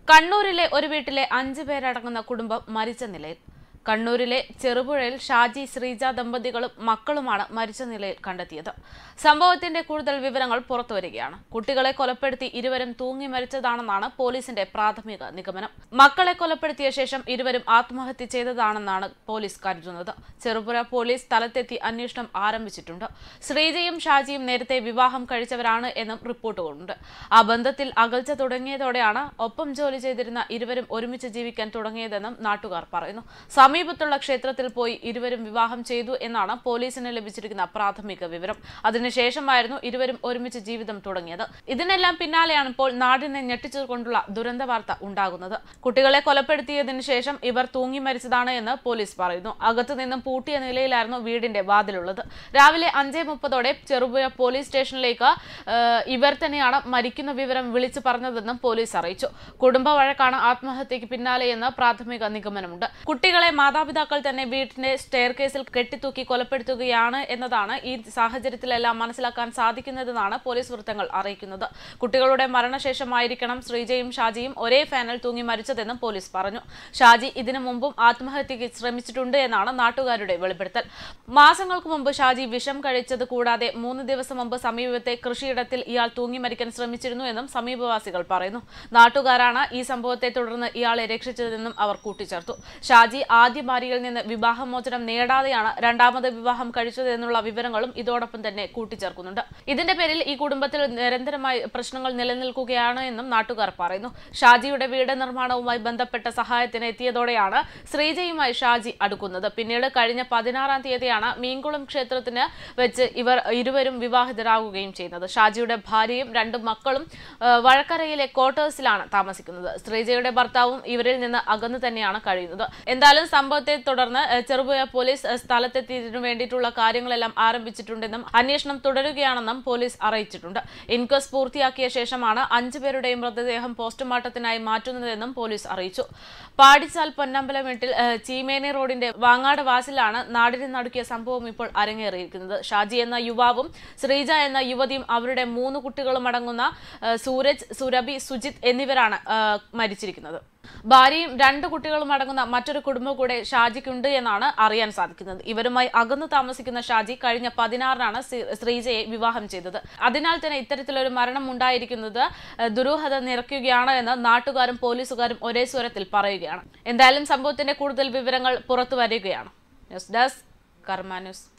കണ്ണൂരിലെ ഒരു വീട്ടിലെ അഞ്ചു പേരടങ്ങുന്ന കുടുംബം മരിച്ച നിലയിൽ കണ്ണൂരിലെ ചെറുപുഴയിൽ ഷാജി ശ്രീജ ദമ്പതികളും മക്കളുമാണ് മരിച്ച നിലയിൽ കണ്ടെത്തിയത് സംഭവത്തിന്റെ കൂടുതൽ വിവരങ്ങൾ പുറത്തുവരികയാണ് കുട്ടികളെ കൊലപ്പെടുത്തി ഇരുവരും തൂങ്ങി മരിച്ചതാണെന്നാണ് പോലീസിന്റെ പ്രാഥമിക നിഗമനം മക്കളെ കൊലപ്പെടുത്തിയ ശേഷം ഇരുവരും ആത്മഹത്യ ചെയ്തതാണെന്നാണ് പോലീസ് കരുതുന്നത് ചെറുപുഴ പോലീസ് സ്ഥലത്തെത്തി അന്വേഷണം ആരംഭിച്ചിട്ടുണ്ട് ശ്രീജയും ഷാജിയും നേരത്തെ വിവാഹം കഴിച്ചവരാണ് എന്നും റിപ്പോർട്ടുകളുണ്ട് ആ ബന്ധത്തിൽ അകൽച്ച തുടങ്ങിയതോടെയാണ് ഒപ്പം ജോലി ചെയ്തിരുന്ന ഇരുവരും ഒരുമിച്ച് ജീവിക്കാൻ തുടങ്ങിയതെന്നും നാട്ടുകാർ പറയുന്നു സമീപത്തുള്ള ക്ഷേത്രത്തിൽ പോയി ഇരുവരും വിവാഹം ചെയ്തു എന്നാണ് പോലീസിന് ലഭിച്ചിരിക്കുന്ന പ്രാഥമിക വിവരം അതിനുശേഷമായിരുന്നു ഇരുവരും ഒരുമിച്ച് ജീവിതം തുടങ്ങിയത് ഇതിനെല്ലാം പിന്നാലെയാണ് ഇപ്പോൾ നാടിനെ ഞെട്ടിച്ചുകൊണ്ടുള്ള ദുരന്ത വാർത്ത ഉണ്ടാകുന്നത് കുട്ടികളെ കൊലപ്പെടുത്തിയതിനു ശേഷം ഇവർ തൂങ്ങി മരിച്ചതാണ് എന്ന് പോലീസ് പറയുന്നു അകത്തു നിന്നും പൂട്ടിയ നിലയിലായിരുന്നു വീടിന്റെ വാതിലുള്ളത് രാവിലെ അഞ്ചേ മുപ്പതോടെ ചെറുപുഴ പോലീസ് സ്റ്റേഷനിലേക്ക് ഏഹ്, ഇവർ തന്നെയാണ് മരിക്കുന്ന വിവരം വിളിച്ചു പറഞ്ഞതെന്നും പോലീസ് അറിയിച്ചു കുടുംബ വഴക്കാണ് ആത്മഹത്യക്ക് പിന്നാലെയെന്ന് പ്രാഥമിക നിഗമനമുണ്ട് കുട്ടികളെ മാതാപിതാക്കൾ തന്നെ വീട്ടിന്റെ സ്റ്റെയർ കേസിൽ കെട്ടിത്തൂക്കി കൊലപ്പെടുത്തുകയാണ് എന്നതാണ് ഈ സാഹചര്യത്തിലെല്ലാം മനസ്സിലാക്കാൻ സാധിക്കുന്നതെന്നാണ് പോലീസ് വൃത്തങ്ങൾ അറിയിക്കുന്നത് കുട്ടികളുടെ മരണശേഷമായിരിക്കണം ശ്രീജയും ഷാജിയും ഒരേ ഫാനിൽ തൂങ്ങി മരിച്ചതെന്നും പോലീസ് പറഞ്ഞു ഷാജി ഇതിനു മുമ്പും ആത്മഹത്യക്ക് ശ്രമിച്ചിട്ടുണ്ട് എന്നാണ് നാട്ടുകാരുടെ വെളിപ്പെടുത്തൽ മാസങ്ങൾക്ക് മുമ്പ് ഷാജി വിഷം കഴിച്ചത് കൂടാതെ മൂന്ന് ദിവസം മുമ്പ് സമീപത്തെ കൃഷിയിടത്തിൽ ഇയാൾ തൂങ്ങി മരിക്കാൻ ശ്രമിച്ചിരുന്നു എന്നും സമീപവാസികൾ പറയുന്നു നാട്ടുകാരാണ് ഈ സംഭവത്തെ തുടർന്ന് ഇയാളെ രക്ഷിച്ചതെന്നും അവർ കൂട്ടിച്ചേർത്തു ഷാജി ആദ്യ ഭാര്യയിൽ നിന്ന് വിവാഹമോചനം നേടാതെയാണ് രണ്ടാമത് വിവാഹം കഴിച്ചതെന്നുള്ള വിവരങ്ങളും ഇതോടൊപ്പം തന്നെ കൂട്ടിച്ചേർക്കുന്നുണ്ട് ഇതിന്റെ പേരിൽ ഈ കുടുംബത്തിൽ നിരന്തരമായി പ്രശ്നങ്ങൾ നിലനിൽക്കുകയാണ് എന്നും നാട്ടുകാർ പറയുന്നു ഷാജിയുടെ വീട് നിർമ്മാണവുമായി ബന്ധപ്പെട്ട സഹായത്തിന് എത്തിയതോടെയാണ് ശ്രീജയുമായി ഷാജി അടുക്കുന്നത് പിന്നീട് കഴിഞ്ഞ പതിനാറാം തീയതിയാണ് മീൻകുളം ക്ഷേത്രത്തിന് വെച്ച് ഇവർ ഇരുവരും വിവാഹിതരാകുകയും ചെയ്യുന്നത് ഷാജിയുടെ ഭാര്യയും രണ്ട് മക്കളും ആ, വഴക്കരയിലെ ക്വാർട്ടേഴ്സിലാണ് താമസിക്കുന്നത് ശ്രീജയുടെ ഭർത്താവും ഇവരിൽ നിന്ന് അകന്നു തന്നെയാണ് കഴിയുന്നത് എന്തായാലും സംഭവത്തെ തുടർന്ന് ആ, ചെറുപുഴ പോലീസ് ആ, സ്ഥലത്തെത്തിയതിനു വേണ്ടിയിട്ടുള്ള കാര്യങ്ങളെല്ലാം ആരംഭിച്ചിട്ടുണ്ടെന്നും അന്വേഷണം തുടരുകയാണെന്നും പോലീസ് അറിയിച്ചിട്ടുണ്ട് ഇൻക്വസ്റ്റ് പൂർത്തിയാക്കിയ ശേഷമാണ് അഞ്ചു പേരുടെയും മൃതദേഹം പോസ്റ്റ്മോർട്ടത്തിനായി മാറ്റുന്നതെന്നും പോലീസ് അറിയിച്ചു പാടിച്ചാൽ പൊന്നമ്പലം വീട്ടിൽ ആ, ചീമേനി റോഡിന്റെ വാങ്ങാട് വാസിലാണ് നാടിനെ നടുക്കിയ സംഭവം ഇപ്പോൾ അരങ്ങേറിയിരിക്കുന്നത് ഷാജി എന്ന യുവാവും ശ്രീജ എന്ന യുവതിയും അവരുടെ മൂന്ന് കുട്ടികളും അടങ്ങുന്ന ആ, സൂരജ് സുരഭി സുജിത് എന്നിവരാണ് ആ, മരിച്ചിരിക്കുന്നത് ഭാര്യയും രണ്ട് കുട്ടികളും അടങ്ങുന്ന മറ്റൊരു കുടുംബം കൂടെ ഷാജിക്കുണ്ട് എന്നാണ് അറിയാൻ സാധിക്കുന്നത് ഇവരുമായി അകന്നു താമസിക്കുന്ന ഷാജി കഴിഞ്ഞ പതിനാറിനാണ് ശ്രീ- ശ്രീജയെ വിവാഹം ചെയ്തത് അതിനാൽ തന്നെ ഇത്തരത്തിലൊരു മരണം ഉണ്ടായിരിക്കുന്നത് ഏഹ്, ദുരൂഹത നിറയ്ക്കുകയാണ് എന്ന് നാട്ടുകാരും പോലീസുകാരും ഒരേ സ്വരത്തിൽ പറയുകയാണ് എന്തായാലും സംഭവത്തിന്റെ കൂടുതൽ വിവരങ്ങൾ പുറത്തു വരികയാണ് ന്യൂസ് ഡെസ്ക് കർമ്മ ന്യൂസ്